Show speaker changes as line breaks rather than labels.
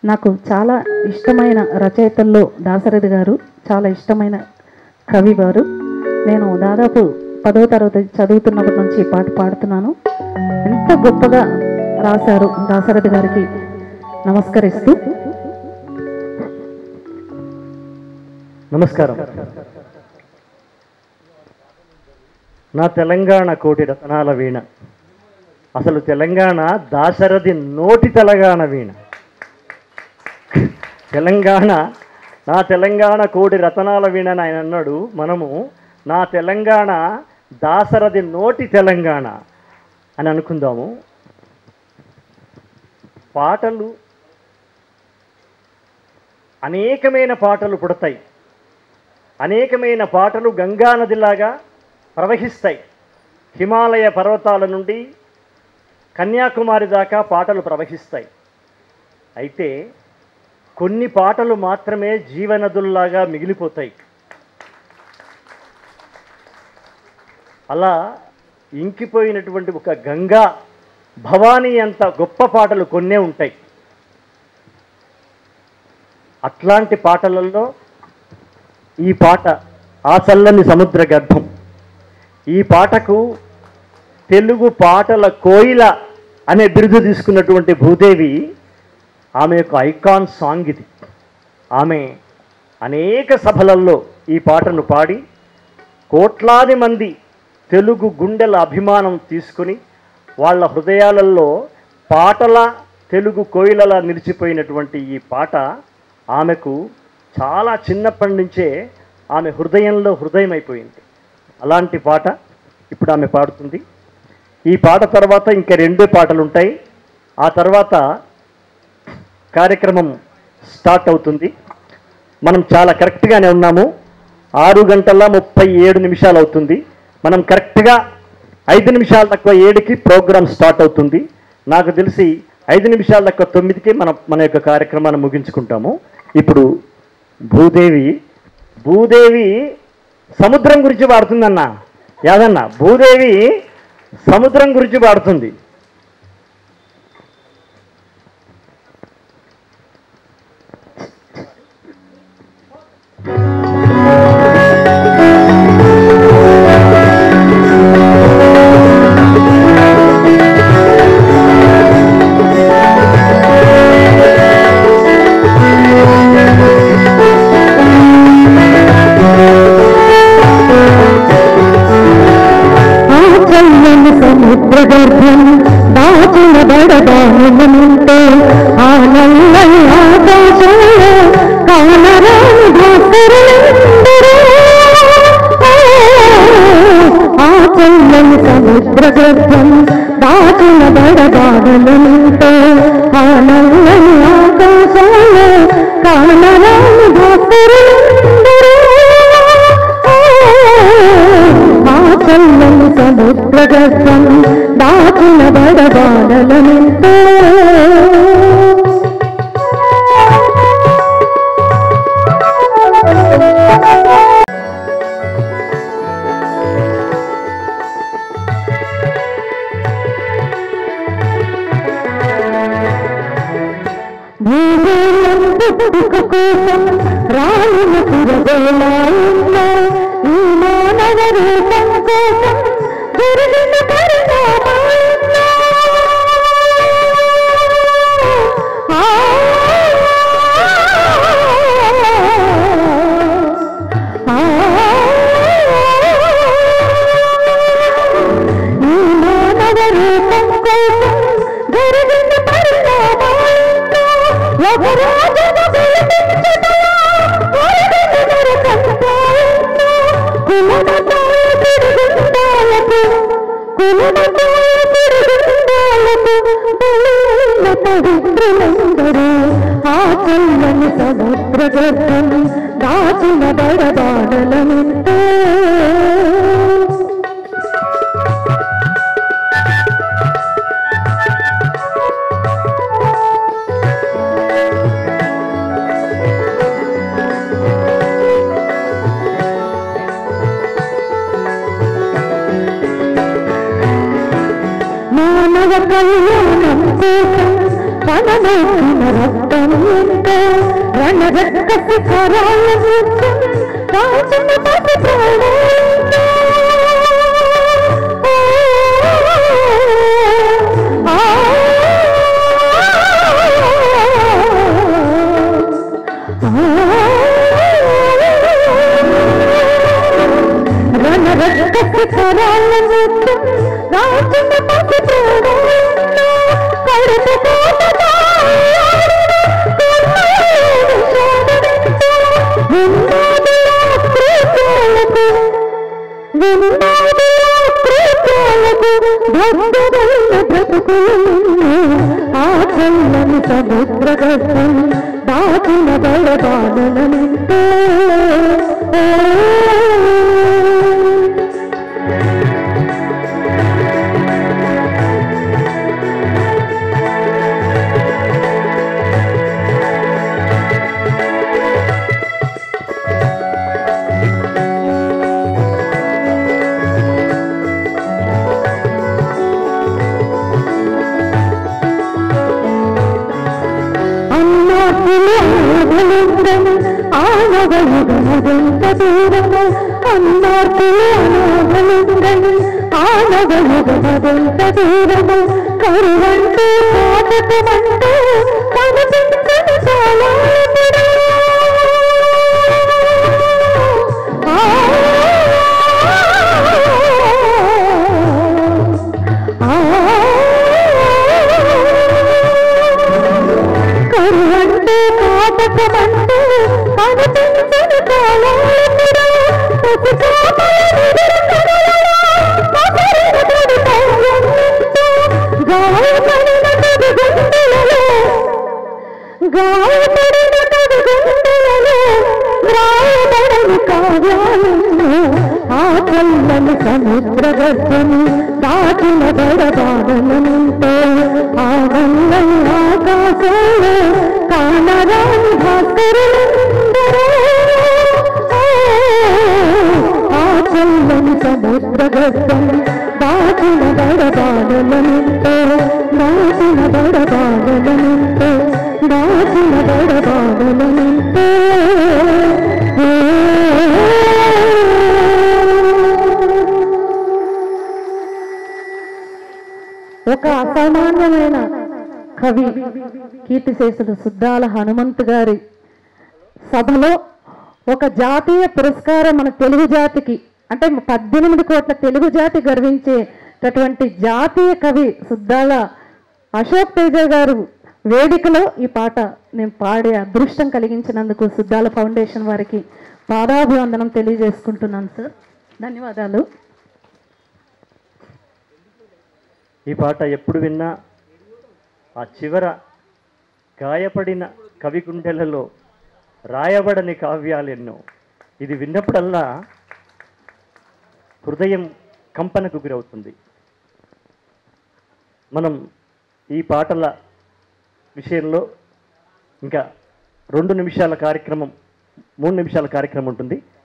నాకు చాలా ఇష్టమైన రచయితల్లో దాసరథి గారు చాలా ఇష్టమైన కవి వారు నేను దాదాపు పదవ తరగతి చదువుతున్నప్పటి నుంచి ఈ పాట పాడుతున్నాను ఎంత గొప్పగా రాశారు దాసరథి గారికి నమస్కరిస్తూ
నమస్కారం నా తెలంగాణ కోటి రతనాల వీణ అసలు తెలంగాణ దాశరథి నోటి తెలంగాణ వీణ తెలంగాణ నా తెలంగాణ కోటి రతనాల వీణ అని ఆయన అన్నాడు మనము నా తెలంగాణ దాశరథి నోటి తెలంగాణ అని అనుకుందాము పాటలు అనేకమైన పాటలు పుడతాయి అనేకమైన పాటలు గంగా నదిలాగా ప్రవహిస్తాయి హిమాలయ పర్వతాల నుండి కన్యాకుమారి దాకా పాటలు ప్రవహిస్తాయి అయితే కొన్ని పాటలు మాత్రమే జీవనదుల్లాగా మిగిలిపోతాయి అలా ఇంకిపోయినటువంటి ఒక గంగా భవానీ అంత గొప్ప పాటలు కొన్నే ఉంటాయి అట్లాంటి పాటలలో ఈ పాట ఆ చల్లని సముద్ర గర్భం ఈ పాటకు తెలుగు పాటల కోయిల అనే బిరుదు తీసుకున్నటువంటి భూదేవి ఆమె యొక్క ఐకాన్ సాంగ్ ఇది ఆమె అనేక సభలల్లో ఈ పాటను పాడి కోట్లాది మంది తెలుగు గుండెల అభిమానం తీసుకుని వాళ్ళ హృదయాలలో పాటల తెలుగు కోయిలలా నిలిచిపోయినటువంటి ఈ పాట ఆమెకు చాలా చిన్నప్పటి నుంచే ఆమె హృదయంలో హృదయం అయిపోయింది అలాంటి పాట ఇప్పుడు ఆమె పాడుతుంది ఈ పాట తర్వాత ఇంకా రెండే పాటలు ఉంటాయి ఆ తర్వాత కార్యక్రమం స్టార్ట్ అవుతుంది మనం చాలా కరెక్ట్గానే ఉన్నాము ఆరు గంటల ముప్పై ఏడు నిమిషాలు అవుతుంది మనం కరెక్ట్గా ఐదు నిమిషాలు తక్కువ ఏడుకి ప్రోగ్రామ్ స్టార్ట్ అవుతుంది నాకు తెలిసి ఐదు నిమిషాలు తక్కువ తొమ్మిదికి మనం మన యొక్క కార్యక్రమాన్ని ముగించుకుంటాము ఇప్పుడు భూదేవి భూదేవి సముద్రం గురించి పాడుతుందన్న యాదన్న భూదేవి సముద్రం గురించి పాడుతుంది
ఆ చల్లని సముద్ర గర్భం దాచిన బడబానుంటే ఆ నల్లని ఆకాశంలో కానరాని భాస్కరులందరూ ఆ చల్లని సముద్ర గర్భం దాచిన బడబానుంటే ఆ నల్లని ఆకాశంలో కానరాని భాస్కరులందరూ ఆ చల్లని సముద్ర గర్భం దాచిన బడబాడలనింతో భూగోళం పుట్టుక కోసం రాలిన తిరగేలాయున్న ఈ మానవ రూపం కోసం జరిగిన పరిణామాలున్న ఆ ఆ ఈ మానవ రూపం కోసం జరిగిన పరిణామాలున్న ఒక రాజును పిలిపించుటలో ఒరగని నరకంపాయున్న కులమతాయ తిరుగుండాలకు కులమతాయ తిరుగుండాలకు బలైన పవిత్రులందరూ ఆ చల్లని సముద్ర గర్భం దాచిన బడబాడలనింతో మానవ కళ్యాణం కోసం కనమూసిన రక్తం ఎంతో రణరక్కసి కరాల నృత్యం రాజన పసి ప్రాణంతో ఆ, రణరక్కసి కరాల నృత్యం రాజన పసి ప్రాణంతో కడుపు కోటగా ఆచల్లని సముద్ర గర్భం దాచిన బడబాలనంటే అన్నాకులు ఆనగలుండను ఆనగలుగనదెంత దూరము అన్నాకులు ఆనగలుండను ఆనగలుగనదెంత దూరము కరువంటూ పాతకమంటూ కనిపించని కాలాపుడు కరువంటే కాటకమంటే కనిపించని కాలాపుడు గాయపడిన కవి గుండెలలో గాయపడిన కవి గుండెలలో రాయబడని కావ్యాలను ఆ చల్లని సముద్ర గర్భము దాచిన బడబాడలనంతో ఆ వల్లని ఆకాశంలో కానరాని భాస్కరులందరూ ఆ చల్లని సముద్ర గర్భం దాచిన బడబాడలనంతో దాచిన బడబాడలనంతో దాచిన బడబాడలనంతో ఒక అసామాన్యమైన కవి కీర్తిశేషులు సుద్దాల హనుమంతు గారి సభలో ఒక జాతీయ పురస్కారం మన తెలుగు జాతికి అంటే పద్దెనిమిది కోట్ల తెలుగు జాతి గర్వించేటటువంటి జాతీయ కవి సుద్దాల అశోక్ తేజ గారు వేదికలో ఈ పాట నేను పాడే అదృష్టం కలిగించినందుకు సుద్దాల ఫౌండేషన్ వారికి పాదాభివందనం తెలియజేసుకుంటున్నాను సార్ ధన్యవాదాలు
ఈ పాట ఎప్పుడు విన్నా ఆ చివర గాయపడిన కవి గుండెలలో రాయబడని కావ్యాలెన్నో ఇది విన్నప్పుడల్లా హృదయం కంపనకు గురవుతుంది మనం ఈ పాటల విషయంలో ఇంకా రెండు నిమిషాల కార్యక్రమం మూడు నిమిషాల కార్యక్రమం ఉంటుంది